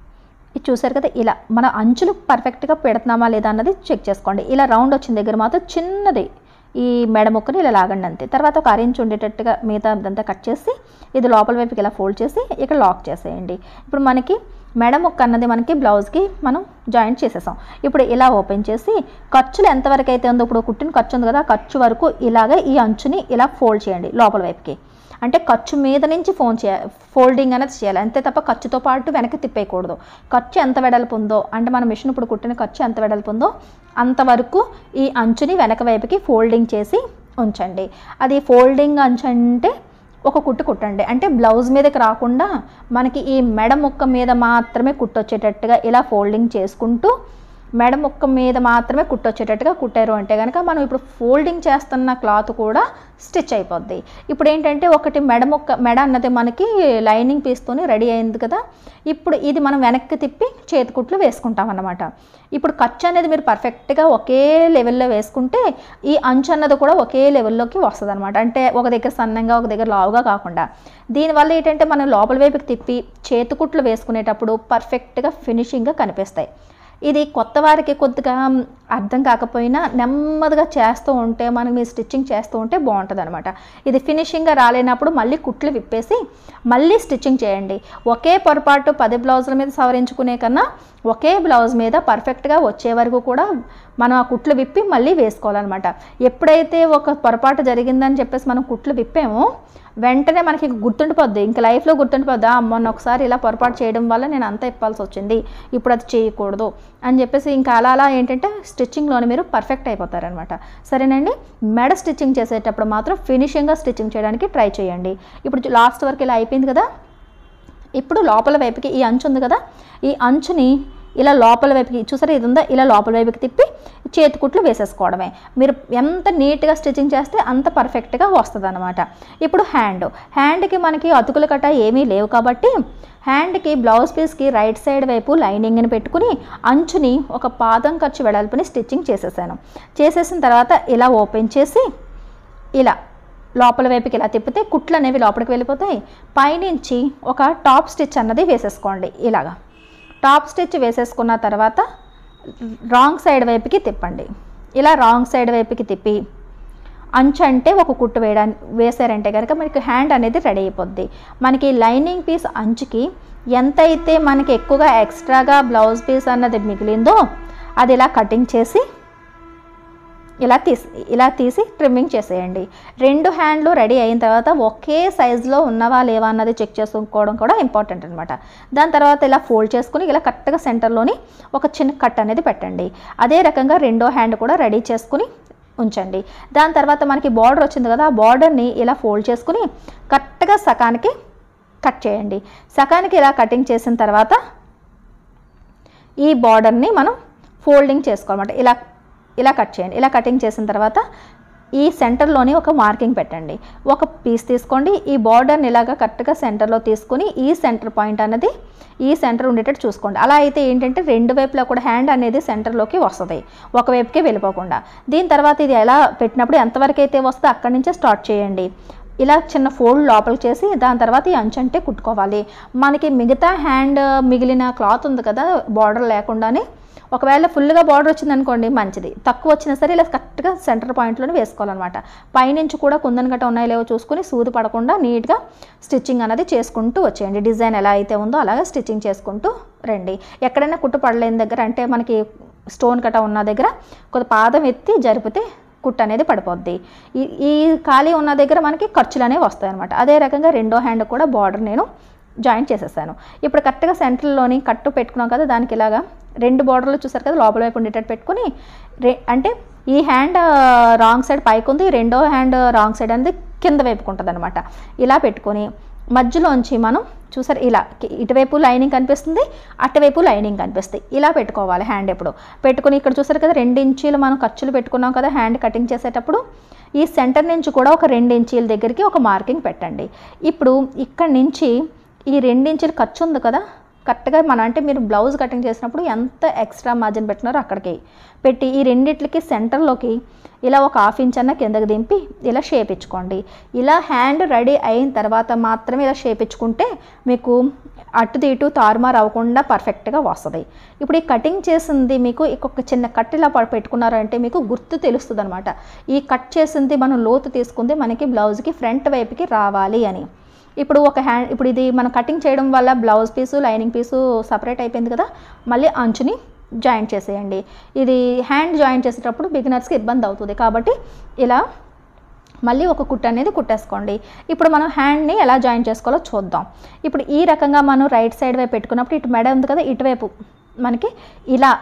ఇది చూసారు కదా ఇలా మన అంచులు పర్ఫెక్ట్గా పెడుతున్నామా లేదా అన్నది చెక్ చేసుకోండి ఇలా రౌండ్ వచ్చిన దగ్గర మాత్రం చిన్నది ఈ మెడ ముక్కని ఇలా లాగండి అంతే తర్వాత ఒక అరేంజ్ ఉండేటట్టుగా మిగతా అదంతా కట్ చేసి ఇది లోపల వైపుకి ఇలా ఫోల్డ్ చేసి ఇక్కడ లాక్ చేసేయండి ఇప్పుడు మనకి మెడ ముక్క అన్నది మనకి బ్లౌజ్కి మనం జాయింట్ చేసేసాం ఇప్పుడు ఇలా ఓపెన్ చేసి ఖర్చులు ఎంతవరకు అయితే ఉందో ఇప్పుడు కుట్టిన ఖర్చు ఉంది కదా ఆ ఖర్చు వరకు ఇలాగే ఈ అంచుని ఇలా ఫోల్డ్ చేయండి లోపల వైపుకి అంటే ఖర్చు మీద నుంచి ఫోన్ చేయ ఫోల్డింగ్ అనేది చేయాలి అంతే తప్ప ఖర్చుతో పాటు వెనక్కి తిప్పేయకూడదు ఖర్చు ఎంత వెడల్పు ఉందో అంటే మన మిషన్ ఇప్పుడు కుట్టిన ఖర్చు ఎంత వెడల్పు ఉందో అంతవరకు ఈ అంచుని వెనక వైపుకి ఫోల్డింగ్ చేసి ఉంచండి అది ఫోల్డింగ్ అంచు అంటే ఒక కుట్టు కుట్టండి అంటే బ్లౌజ్ మీదకి రాకుండా మనకి ఈ మెడ ముక్క మీద మాత్రమే కుట్టొచ్చేటట్టుగా ఇలా ఫోల్డింగ్ చేసుకుంటూ మెడ ముక్క మీద మాత్రమే కుట్టొచ్చేటట్టుగా కుట్టారు అంటే కనుక మనం ఇప్పుడు ఫోల్డింగ్ చేస్తున్న క్లాత్ కూడా స్టిచ్ అయిపోద్ది ఇప్పుడు ఏంటంటే ఒకటి మెడ ముక్క మెడ అన్నది మనకి లైనింగ్ పీస్తోని రెడీ అయింది కదా ఇప్పుడు ఇది మనం వెనక్కి తిప్పి చేతికుట్లు వేసుకుంటాం అన్నమాట ఇప్పుడు ఖర్చు అనేది మీరు పర్ఫెక్ట్గా ఒకే లెవెల్లో వేసుకుంటే ఈ అంచు అన్నది కూడా ఒకే లెవెల్లోకి వస్తుంది అనమాట అంటే ఒక దగ్గర సన్నంగా ఒక దగ్గర లావుగా కాకుండా దీనివల్ల ఏంటంటే మనం లోపల వైపుకి తిప్పి చేతికుట్లు వేసుకునేటప్పుడు పర్ఫెక్ట్గా ఫినిషింగ్గా కనిపిస్తాయి ఇది కొత్త వారికి కొద్దిగా అర్థం కాకపోయినా నెమ్మదిగా చేస్తూ ఉంటే మనం ఈ స్టిచ్చింగ్ చేస్తూ ఉంటే బాగుంటుంది అనమాట ఇది ఫినిషింగ్గా రాలేనప్పుడు మళ్ళీ కుట్లు విప్పేసి మళ్ళీ స్టిచ్చింగ్ చేయండి ఒకే పొరపాటు పది బ్లౌజుల మీద సవరించుకునే కన్నా ఒకే బ్లౌజ్ మీద పర్ఫెక్ట్గా వచ్చే వరకు కూడా మనం ఆ కుట్లు విప్పి మళ్ళీ వేసుకోవాలన్నమాట ఎప్పుడైతే ఒక పొరపాటు జరిగిందని చెప్పేసి మనం కుట్లు విప్పామో వెంటనే మనకి గుర్తుండిపోద్ది ఇంకా లైఫ్లో గుర్తుండిపోద్ది "ఆ, మొన్న ఒకసారి ఇలా పొరపాటు చేయడం వల్ల నేను అంత ఇప్పాల్సి వచ్చింది ఇప్పుడు అది చేయకూడదు అని చెప్పేసి ఇంకా అలా అలా ఏంటంటే స్టిచ్చింగ్లోనే మీరు పర్ఫెక్ట్ అయిపోతారనమాట సరేనండి మెడ స్టిచ్చింగ్ చేసేటప్పుడు మాత్రం ఫినిషింగ్గా స్టిచ్చింగ్ చేయడానికి ట్రై చేయండి ఇప్పుడు లాస్ట్ వరకు ఇలా అయిపోయింది కదా ఇప్పుడు లోపల వైపుకి ఈ అంచు ఉంది కదా ఈ అంచుని ఇలా లోపల వైపుకి చూసారా ఇది ఉందా ఇలా లోపల వైపుకి తిప్పి చేతి కుట్లు వేసేసుకోవడమే మీరు ఎంత నీట్గా స్టిచ్చింగ్ చేస్తే అంత పర్ఫెక్ట్గా వస్తుంది అనమాట ఇప్పుడు హ్యాండ్ హ్యాండ్కి మనకి అతుకులు కట్ట ఏమీ లేవు కాబట్టి హ్యాండ్కి బ్లౌజ్ పీస్కి రైట్ సైడ్ వైపు లైనింగ్ని పెట్టుకుని అంచుని ఒక పాదం ఖర్చు వెడల్పుని స్టిచ్చింగ్ చేసేసాను చేసేసిన తర్వాత ఇలా ఓపెన్ చేసి ఇలా లోపల వైపుకి ఇలా తిప్పితే కుట్లు అనేవి లోపలికి వెళ్ళిపోతాయి పైనుంచి ఒక టాప్ స్టిచ్ అన్నది వేసేసుకోండి ఇలాగా టాప్ స్టిచ్ వేసేసుకున్న తర్వాత రాంగ్ సైడ్ వైపుకి తిప్పండి ఇలా రాంగ్ సైడ్ వైపుకి తిప్పి అంచు అంటే ఒక కుట్టు వేయడానికి వేసారంటే కనుక మనకి హ్యాండ్ అనేది రెడీ అయిపోద్ది మనకి లైనింగ్ పీస్ అంచుకి ఎంతైతే మనకి ఎక్కువగా ఎక్స్ట్రాగా బ్లౌజ్ పీస్ అన్నది మిగిలిందో అది ఇలా కటింగ్ చేసి ఇలా తీసి ఇలా తీసి ట్రిమ్మింగ్ చేసేయండి రెండు హ్యాండ్లు రెడీ అయిన తర్వాత ఒకే సైజులో ఉన్నవా లేవా అన్నది చెక్ చేసుకోవడం కూడా ఇంపార్టెంట్ అనమాట దాని తర్వాత ఇలా ఫోల్డ్ చేసుకుని ఇలా కరెక్ట్గా సెంటర్లోని ఒక చిన్న కట్ అనేది పెట్టండి అదే రకంగా రెండో హ్యాండ్ కూడా రెడీ చేసుకుని ఉంచండి దాని తర్వాత మనకి బార్డర్ వచ్చింది కదా ఆ బార్డర్ని ఇలా ఫోల్డ్ చేసుకుని కరెక్ట్గా సకానికి కట్ చేయండి సకానికి ఇలా కటింగ్ చేసిన తర్వాత ఈ బార్డర్ని మనం ఫోల్డింగ్ చేసుకోవాలన్నమాట ఇలా ఇలా కట్ చేయండి ఇలా కటింగ్ చేసిన తర్వాత ఈ సెంటర్లోని ఒక మార్కింగ్ పెట్టండి ఒక పీస్ తీసుకోండి ఈ బార్డర్ని ఇలాగా కరెక్ట్గా సెంటర్లో తీసుకుని ఈ సెంటర్ పాయింట్ అనేది ఈ సెంటర్ ఉండేటట్టు చూసుకోండి అలా అయితే ఏంటంటే రెండు వైపులా కూడా హ్యాండ్ అనేది సెంటర్లోకి వస్తుంది ఒకవైపుకే వెళ్ళిపోకుండా దీని తర్వాత ఇది ఎలా పెట్టినప్పుడు ఎంతవరకు అయితే వస్తుందో అక్కడి నుంచే స్టార్ట్ చేయండి ఇలా చిన్న ఫోల్డ్ లోపలికి చేసి దాని తర్వాత ఈ అంచంటే కుట్టుకోవాలి మనకి మిగతా హ్యాండ్ మిగిలిన క్లాత్ ఉంది కదా బార్డర్ లేకుండానే ఒకవేళ ఫుల్గా బార్డర్ వచ్చింది అనుకోండి మంచిది తక్కువ వచ్చినా సరే ఇలా కరెక్ట్గా సెంటర్ పాయింట్లోనే వేసుకోవాలన్నమాట పైనుంచి కూడా కుందన్ గట్ట ఉన్నాయో లేవో చూసుకుని సూది పడకుండా నీట్గా స్టిచ్చింగ్ అనేది చేసుకుంటూ వచ్చేయండి డిజైన్ ఎలా అయితే ఉందో అలాగే స్టిచ్చింగ్ చేసుకుంటూ రండి ఎక్కడైనా కుట్టు పడలేని దగ్గర అంటే మనకి స్టోన్ కట్ట ఉన్న దగ్గర కొద్ది పాదం ఎత్తి జరిపితే కుట్టు అనేది పడిపోద్ది ఈ ఈ ఖాళీ ఉన్న దగ్గర మనకి ఖర్చులు అనేవి వస్తాయి అనమాట అదే రకంగా రెండో హ్యాండ్ కూడా బార్డర్ నేను జాయిన్ చేసేసాను ఇప్పుడు కరెక్ట్గా సెంటర్లోని కట్టు పెట్టుకున్నాం కదా దానికి ఇలాగా రెండు బార్డర్లు చూసారు కదా లోపల వైపు ఉండేటట్టు పెట్టుకుని రే అంటే ఈ హ్యాండ్ రాంగ్ సైడ్ పైకి ఉంది రెండో హ్యాండ్ రాంగ్ సైడ్ అనేది కింద వైపుకు ఉంటుంది అనమాట ఇలా పెట్టుకొని మధ్యలోంచి మనం చూసారు ఇలా కి- ఇటువైపు లైనింగ్ కనిపిస్తుంది అటువైపు లైనింగ్ కనిపిస్తుంది ఇలా పెట్టుకోవాలి హ్యాండ్ ఎప్పుడు పెట్టుకుని ఇక్కడ చూసారు కదా రెండు ఇంచీలు మనం ఖర్చులు పెట్టుకున్నాం కదా హ్యాండ్ కటింగ్ చేసేటప్పుడు ఈ సెంటర్ నుంచి కూడా ఒక రెండు ఇంచీల దగ్గరికి ఒక మార్కింగ్ పెట్టండి ఇప్పుడు ఇక్కడ నుంచి ఈ రెండు ఇంచులు ఖర్చు ఉంది కదా కరెక్ట్గా మన అంటే మీరు బ్లౌజ్ కటింగ్ చేసినప్పుడు ఎంత ఎక్స్ట్రా మార్జిన్ పెట్టినారో అక్కడికి పెట్టి ఈ రెండిట్లకి సెంటర్లోకి ఇలా ఒక హాఫ్ ఇంచ్ అన్న కిందకి దింపి ఇలా షేప్ ఇచ్చుకోండి ఇలా హ్యాండ్ రెడీ అయిన తర్వాత మాత్రమే ఇలా షేప్ ఇచ్చుకుంటే మీకు అటు ఇటు తారుమారు అవ్వకుండా పర్ఫెక్ట్గా వస్తుంది ఇప్పుడు ఈ కటింగ్ చేసింది మీకు ఇంకొక చిన్న కట్ ఇలా ప- పెట్టుకున్నారంటే మీకు గుర్తు తెలుస్తుంది అనమాట ఈ కట్ చేసింది మనం లోతు తీసుకుంది మనకి బ్లౌజ్కి ఫ్రంట్ వైపుకి రావాలి అని ఇప్పుడు ఒక హ్యాండ్ ఇప్పుడు ఇది మనం కటింగ్ చేయడం వల్ల blouse piece lining piece separate అయిపోయింది కదా మళ్ళీ అంచుని జాయింట్ చేసేయండి ఇది హ్యాండ్ జాయింట్ చేసేటప్పుడు బిగినర్స్కి ఇబ్బంది అవుతుంది కాబట్టి ఇలా మళ్ళీ ఒక కుట్టు అనేది కుట్టేసుకోండి ఇప్పుడు మనం హ్యాండ్ని ఎలా జాయిన్ చేసుకోవాలో చూద్దాం ఇప్పుడు ఈ రకంగా మనం రైట్ సైడ్ వైపు పెట్టుకున్నప్పుడు ఇటు మెడ ఉంది కదా ఇటువైపు మనకి ఇలా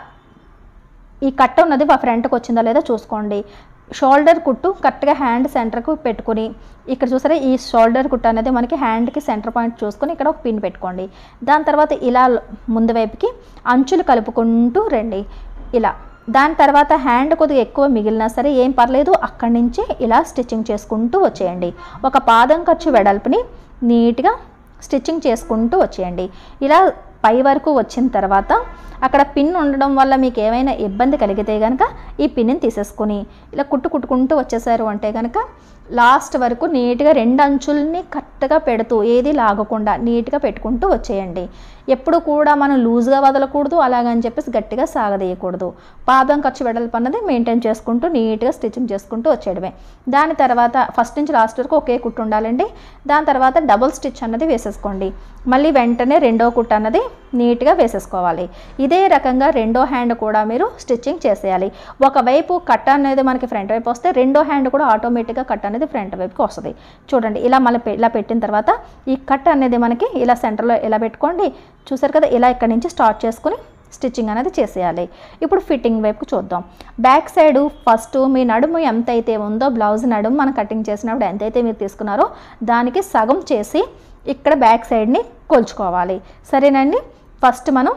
ఈ కట్ట ఉన్నది ఫ్రంట్కి వచ్చిందా లేదా చూసుకోండి షోల్డర్ కుట్టు కరెక్ట్గా హ్యాండ్ సెంటర్కు పెట్టుకుని ఇక్కడ చూసారా ఈ షోల్డర్ కుట్టు అనేది మనకి హ్యాండ్కి సెంటర్ పాయింట్ చూసుకొని ఇక్కడ ఒక పిన్ పెట్టుకోండి దాని తర్వాత ఇలా ముందు వైపుకి అంచులు కలుపుకుంటూ రండి ఇలా దాని తర్వాత హ్యాండ్ కొద్దిగా ఎక్కువ మిగిలినా సరే ఏం పర్లేదు అక్కడి నుంచి ఇలా స్టిచ్చింగ్ చేసుకుంటూ వచ్చేయండి ఒక పాదం ఖర్చు వెడల్పుని నీట్గా స్టిచ్చింగ్ చేసుకుంటూ వచ్చేయండి ఇలా పై వరకు వచ్చిన తర్వాత అక్కడ పిన్ ఉండడం వల్ల మీకు ఏమైనా ఇబ్బంది కలిగితే కనుక ఈ పిన్ని తీసేసుకొని ఇలా కుట్టు కుట్టుకుంటూ వచ్చేసారు అంటే కనుక లాస్ట్ వరకు నీట్గా రెండు అంచుల్ని కరెక్ట్గా పెడుతూ ఏది లాగకుండా నీట్గా పెట్టుకుంటూ వచ్చేయండి ఎప్పుడు కూడా మనం లూజ్గా వదలకూడదు అలాగని చెప్పేసి గట్టిగా సాగదీయకూడదు పాదం ఖర్చు వెడల్పు అన్నది మెయింటైన్ చేసుకుంటూ నీట్గా స్టిచ్చింగ్ చేసుకుంటూ వచ్చేయడమే దాని తర్వాత ఫస్ట్ నుంచి లాస్ట్ వరకు ఒకే కుట్టు ఉండాలండి దాని తర్వాత డబుల్ స్టిచ్ అన్నది వేసేసుకోండి మళ్ళీ వెంటనే రెండో కుట్టు అన్నది నీట్గా వేసేసుకోవాలి ఇదే రకంగా రెండో హ్యాండ్ కూడా మీరు స్టిచ్చింగ్ చేసేయాలి ఒకవైపు కట్ అనేది మనకి ఫ్రంట్ వైపు వస్తే రెండో హ్యాండ్ కూడా ఆటోమేటిక్గా కట్ అనేది ఫ్రంట్ వైపుకి వస్తుంది చూడండి ఇలా మళ్ళీ పె- ఇలా పెట్టిన తర్వాత ఈ కట్ అనేది మనకి ఇలా సెంటర్లో ఇలా పెట్టుకోండి చూసారు కదా ఇలా ఇక్కడ నుంచి స్టార్ట్ చేసుకుని స్టిచ్చింగ్ అనేది చేసేయాలి ఇప్పుడు ఫిట్టింగ్ వైపు చూద్దాం బ్యాక్ సైడ్ ఫస్ట్ మీ నడుము ఎంత అయితే ఉందో బ్లౌజ్ నడుము మనం కటింగ్ చేసినప్పుడు ఎంతైతే మీరు తీసుకున్నారో దానికి సగం చేసి ఇక్కడ బ్యాక్ సైడ్ని కొలుచుకోవాలి సరేనండి ఫస్ట్ మనం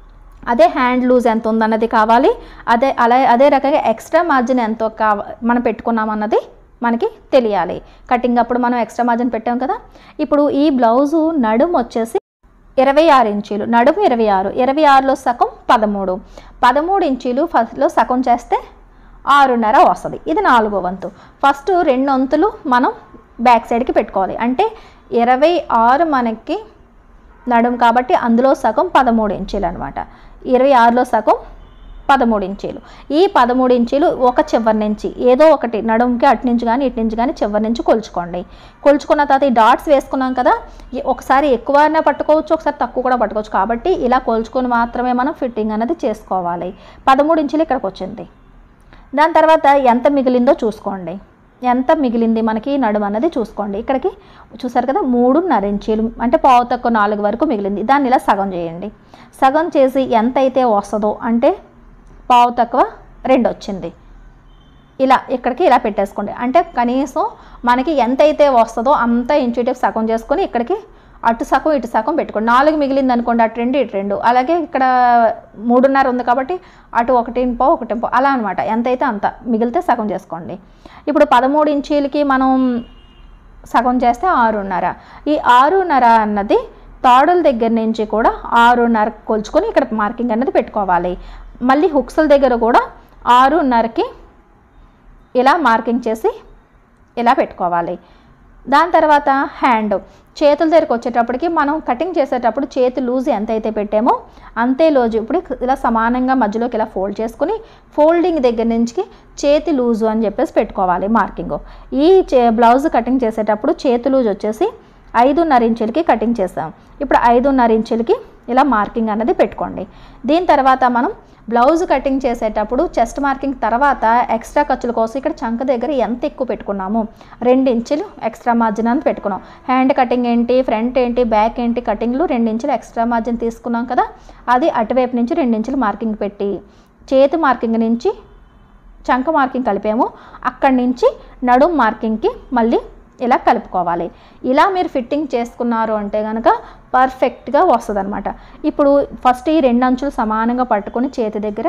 అదే హ్యాండ్ లూజ్ ఎంత ఉందన్నది కావాలి అదే అలా అదే రకంగా ఎక్స్ట్రా మార్జిన్ ఎంతో కావ మనం పెట్టుకున్నామన్నది మనకి తెలియాలి కటింగ్ అప్పుడు మనం ఎక్స్ట్రా మార్జిన్ పెట్టాం కదా ఇప్పుడు ఈ బ్లౌజు నడుము వచ్చేసి ఇరవై ఆరు ఇంచీలు నడుము ఇరవై ఆరు ఇరవై ఆరులో సగం పదమూడు పదమూడు ఇంచీలు ఫస్ట్లో సగం చేస్తే ఆరున్నర వస్తుంది ఇది నాలుగో వంతు ఫస్ట్ రెండు వంతులు మనం బ్యాక్ సైడ్కి పెట్టుకోవాలి అంటే ఇరవై ఆరు మనకి నడుము కాబట్టి అందులో సగం పదమూడు ఇంచీలు అనమాట ఇరవై ఆరులో సగం పదమూడు ఇంచీలు ఈ పదమూడు ఇంచీలు ఒక చివరి నుంచి ఏదో ఒకటి నడుముకి అటు నుంచి కానీ ఇటు నుంచి కానీ చివరి నుంచి కొలుచుకోండి కొలుచుకున్న తర్వాత ఈ డాట్స్ వేసుకున్నాం కదా ఈ- ఒకసారి ఎక్కువనే పట్టుకోవచ్చు ఒకసారి తక్కువ కూడా పట్టుకోవచ్చు కాబట్టి ఇలా కొలుచుకొని మాత్రమే మనం ఫిట్టింగ్ అనేది చేసుకోవాలి పదమూడు ఇంచులు ఇక్కడికి వచ్చింది దాని తర్వాత ఎంత మిగిలిందో చూసుకోండి ఎంత మిగిలింది మనకి నడుము అన్నది చూసుకోండి ఇక్కడికి చూసారు కదా మూడున్నర ఇంచీలు అంటే పావు తక్కువ నాలుగు వరకు మిగిలింది దాన్ని ఇలా సగం చేయండి సగం చేసి ఎంత అయితే వస్తుందో అంటే పావు తక్కువ రెండు వచ్చింది ఇలా ఇక్కడికి ఇలా పెట్టేసుకోండి అంటే కనీసం మనకి ఎంత అయితే వస్తుందో అంత ఇంచుటివ్ సగం చేసుకొని ఇక్కడికి అటు సగం ఇటు సగం పెట్టుకోండి నాలుగు మిగిలింది అనుకోండి అటు రెండు ఇటు రెండు అలాగే ఇక్కడ మూడున్నర ఉంది కాబట్టి అటు ఒకటి పావు ఒకటి పావు అలా అనమాట ఎంత అయితే అంత మిగిలితే సగం చేసుకోండి ఇప్పుడు పదమూడు ఇంచీలకి మనం సగం చేస్తే ఆరున్నర ఈ ఆరున్నర అన్నది తాడుల దగ్గర నుంచి కూడా ఆరున్నర కొలుచుకొని ఇక్కడ మార్కింగ్ అనేది పెట్టుకోవాలి మళ్ళీ హుక్స్ల దగ్గర కూడా ఆరున్నరకి ఇలా మార్కింగ్ చేసి ఇలా పెట్టుకోవాలి దాని తర్వాత హ్యాండ్ చేతుల దగ్గరికి వచ్చేటప్పటికి మనం కటింగ్ చేసేటప్పుడు చేతి లూజ్ ఎంత అయితే పెట్టామో అంతే లోజు ఇప్పుడు ఇలా సమానంగా మధ్యలోకి ఇలా ఫోల్డ్ చేసుకుని ఫోల్డింగ్ దగ్గర నుంచి చేతి లూజు అని చెప్పేసి పెట్టుకోవాలి మార్కింగ్ ఈ చే బ్లౌజ్ కటింగ్ చేసేటప్పుడు చేతి లూజ్ వచ్చేసి ఐదున్నర ఇంచులకి కటింగ్ చేస్తాం ఇప్పుడు ఐదున్నర ఇంచులకి ఇలా మార్కింగ్ అనేది పెట్టుకోండి దీని తర్వాత మనం బ్లౌజ్ కటింగ్ చేసేటప్పుడు చెస్ట్ మార్కింగ్ తర్వాత ఎక్స్ట్రా ఖర్చుల కోసం ఇక్కడ చంక దగ్గర ఎంత ఎక్కువ పెట్టుకున్నాము రెండు ఇంచులు ఎక్స్ట్రా మార్జిన్ అని పెట్టుకున్నాం హ్యాండ్ కటింగ్ ఏంటి ఫ్రంట్ ఏంటి బ్యాక్ ఏంటి కటింగ్లు రెండు ఇంచులు ఎక్స్ట్రా మార్జిన్ తీసుకున్నాం కదా అది అటువైపు నుంచి రెండు ఇంచులు మార్కింగ్ పెట్టి చేతి మార్కింగ్ నుంచి చంక మార్కింగ్ కలిపాము అక్కడి నుంచి నడుం మార్కింగ్కి మళ్ళీ ఇలా కలుపుకోవాలి ఇలా మీరు ఫిట్టింగ్ చేసుకున్నారు అంటే కనుక పర్ఫెక్ట్గా వస్తుంది అనమాట ఇప్పుడు ఫస్ట్ ఈ రెండు అంచులు సమానంగా పట్టుకొని చేతి దగ్గర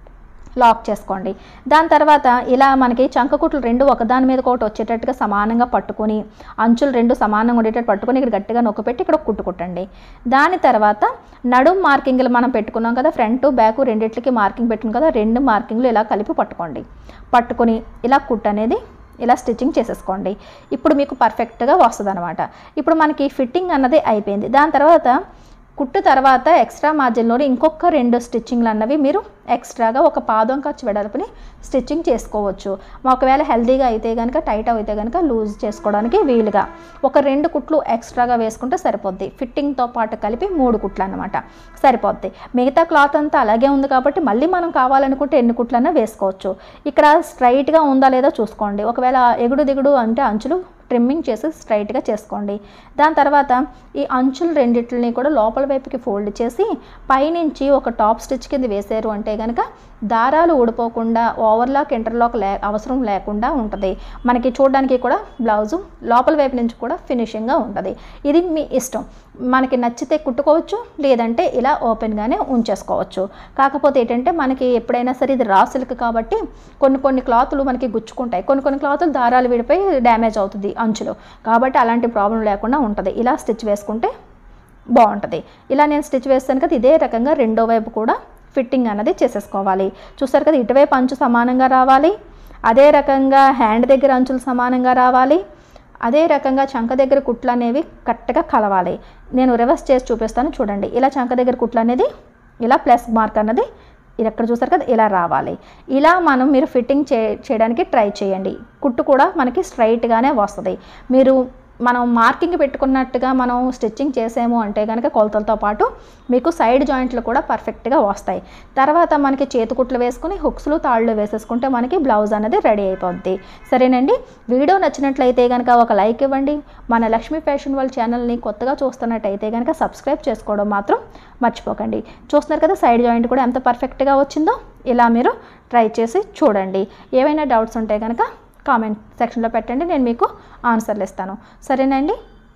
లాక్ చేసుకోండి దాని తర్వాత ఇలా మనకి చంకకుట్లు రెండు ఒకదాని మీద ఒకటి వచ్చేటట్టుగా సమానంగా పట్టుకొని అంచులు రెండు సమానంగా ఉండేటట్టు పట్టుకొని ఇక్కడ గట్టిగా నొక్కిపెట్టి ఇక్కడ కుట్టు కుట్టండి దాని తర్వాత నడుం మార్కింగ్లు మనం పెట్టుకున్నాం కదా ఫ్రంట్ బ్యాక్ రెండిట్లకి మార్కింగ్ పెట్టుకున్నాం కదా రెండు మార్కింగ్లు ఇలా కలిపి పట్టుకోండి పట్టుకొని ఇలా కుట్టు అనేది ఇలా స్టిచ్చింగ్ చేసేసుకోండి ఇప్పుడు మీకు పర్ఫెక్ట్గా వస్తుంది అనమాట ఇప్పుడు మనకి ఫిట్టింగ్ అన్నది అయిపోయింది దాని తర్వాత కుట్టు తర్వాత ఎక్స్ట్రా మార్జిన్లోని ఇంకొక రెండు స్టిచ్చింగ్లు అన్నవి మీరు ఎక్స్ట్రాగా ఒక పాదం ఖర్చు వెడల్పుని స్టిచ్చింగ్ చేసుకోవచ్చు ఒకవేళ హెల్తీగా అయితే కనుక టైట్ అయితే కనుక లూజ్ చేసుకోవడానికి వీలుగా ఒక రెండు కుట్లు ఎక్స్ట్రాగా వేసుకుంటే సరిపోద్ది ఫిట్టింగ్తో పాటు కలిపి మూడు కుట్లు అనమాట సరిపోద్ది మిగతా క్లాత్ అంతా అలాగే ఉంది కాబట్టి మళ్ళీ మనం కావాలనుకుంటే ఎన్ని కుట్లన్నా వేసుకోవచ్చు ఇక్కడ స్ట్రైట్గా ఉందా లేదా చూసుకోండి ఒకవేళ ఎగుడు దిగుడు అంటే అంచులు ట్రిమ్మింగ్ చేసి స్ట్రైట్గా చేసుకోండి దాని తర్వాత ఈ అంచులు రెండిట్లని కూడా లోపల వైపుకి ఫోల్డ్ చేసి పైనుంచి ఒక టాప్ స్టిచ్ కింద వేసారు అంటే కనుక దారాలు ఊడిపోకుండా ఓవర్లాక్ ఇంటర్లాక్ లే అవసరం లేకుండా ఉంటుంది మనకి చూడడానికి కూడా బ్లౌజు లోపల వైపు నుంచి కూడా ఫినిషింగ్గా ఉంటుంది ఇది మీ ఇష్టం మనకి నచ్చితే కుట్టుకోవచ్చు లేదంటే ఇలా ఓపెన్గానే ఉంచేసుకోవచ్చు కాకపోతే ఏంటంటే మనకి ఎప్పుడైనా సరే ఇది రా సిల్క్ కాబట్టి కొన్ని కొన్ని క్లాతులు మనకి గుచ్చుకుంటాయి కొన్ని కొన్ని క్లాతులు దారాలు విడిపోయి డ్యామేజ్ అవుతుంది అంచులు కాబట్టి అలాంటి ప్రాబ్లం లేకుండా ఉంటుంది ఇలా స్టిచ్ వేసుకుంటే బాగుంటుంది ఇలా నేను స్టిచ్ వేస్తాను కదా ఇదే రకంగా రెండో వైపు కూడా ఫిట్టింగ్ అన్నది చేసేసుకోవాలి చూస్తారు కదా ఇటువైపు అంచు సమానంగా రావాలి అదే రకంగా హ్యాండ్ దగ్గర అంచులు సమానంగా రావాలి అదే రకంగా చంక దగ్గర కుట్లు అనేవి కరెక్ట్గా కలవాలి నేను రివర్స్ చేసి చూపిస్తాను చూడండి ఇలా చంక దగ్గర కుట్లు అనేది ఇలా ప్లస్ మార్క్ అన్నది ఇది ఎక్కడ చూస్తారు కదా ఇలా రావాలి ఇలా మనం మీరు ఫిట్టింగ్ చే చేయడానికి ట్రై చేయండి కుట్టు కూడా మనకి స్ట్రైట్గానే వస్తుంది మీరు మనం మార్కింగ్ పెట్టుకున్నట్టుగా మనం స్టిచ్చింగ్ చేసాము అంటే కనుక కొలతలతో పాటు మీకు సైడ్ జాయింట్లు కూడా పర్ఫెక్ట్గా వస్తాయి తర్వాత మనకి చేతికుట్లు వేసుకుని హుక్స్లు తాళ్ళు వేసేసుకుంటే మనకి బ్లౌజ్ అనేది రెడీ అయిపోద్ది సరేనండి వీడియో నచ్చినట్లయితే కనుక ఒక లైక్ ఇవ్వండి మన లక్ష్మీ ఫ్యాషన్ వాళ్ళ ఛానల్ని కొత్తగా చూస్తున్నట్టయితే కనుక సబ్స్క్రైబ్ చేసుకోవడం మాత్రం మర్చిపోకండి చూస్తున్నారు కదా సైడ్ జాయింట్ కూడా ఎంత పర్ఫెక్ట్గా వచ్చిందో ఇలా మీరు ట్రై చేసి చూడండి ఏవైనా డౌట్స్ ఉంటే కనుక కామెంట్ సెక్షన్లో పెట్టండి నేను మీకు ఆన్సర్లు ఇస్తాను సరేనండి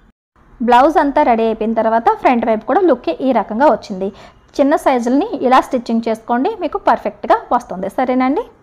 బ్లౌజ్ అంతా రెడీ అయిపోయిన తర్వాత ఫ్రంట్ వైపు కూడా లుక్ ఈ రకంగా వచ్చింది చిన్న సైజుల్ని ఇలా స్టిచ్చింగ్ చేసుకోండి మీకు పర్ఫెక్ట్గా వస్తుంది సరేనండి